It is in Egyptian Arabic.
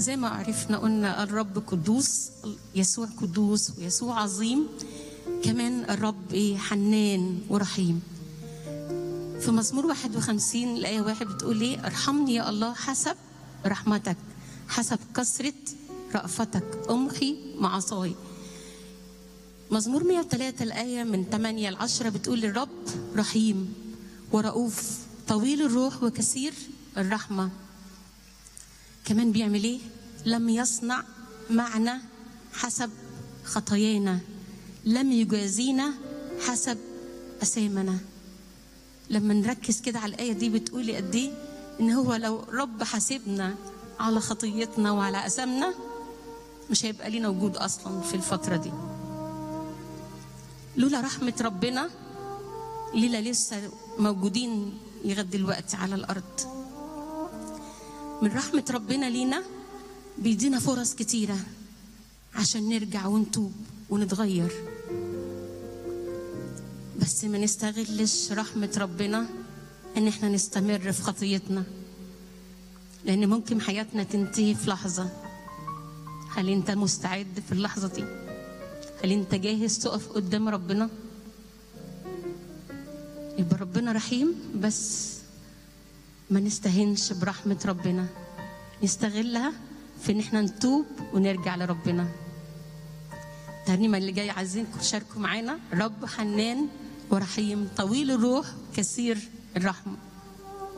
زي ما عرفنا قلنا الرب قدوس يسوع قدوس ويسوع عظيم كمان الرب ايه حنان ورحيم في مزمور 51 الآية واحد بتقول ايه ارحمني يا الله حسب رحمتك حسب كثرة رأفتك أمحي معصاي مزمور 103 الآية من 8 ل 10 بتقول الرب رحيم ورؤوف طويل الروح وكثير الرحمة كمان بيعمل ايه لم يصنع معنا حسب خطايانا لم يجازينا حسب أسامنا لما نركز كده على الآية دي بتقولي قد إيه إن هو لو رب حاسبنا على خطيتنا وعلى أسامنا مش هيبقى لينا وجود أصلا في الفترة دي لولا رحمة ربنا لينا لسه موجودين لغاية دلوقتي على الأرض من رحمة ربنا لينا بيدينا فرص كتيرة عشان نرجع ونتوب ونتغير بس ما نستغلش رحمة ربنا ان احنا نستمر في خطيتنا لان ممكن حياتنا تنتهي في لحظة هل انت مستعد في اللحظة دي هل انت جاهز تقف قدام ربنا يبقى ربنا رحيم بس ما نستهنش برحمة ربنا نستغلها في ان احنا نتوب ونرجع لربنا الترنيمة اللي جاية عايزينكم تشاركوا معانا رب حنان ورحيم طويل الروح كثير الرحمة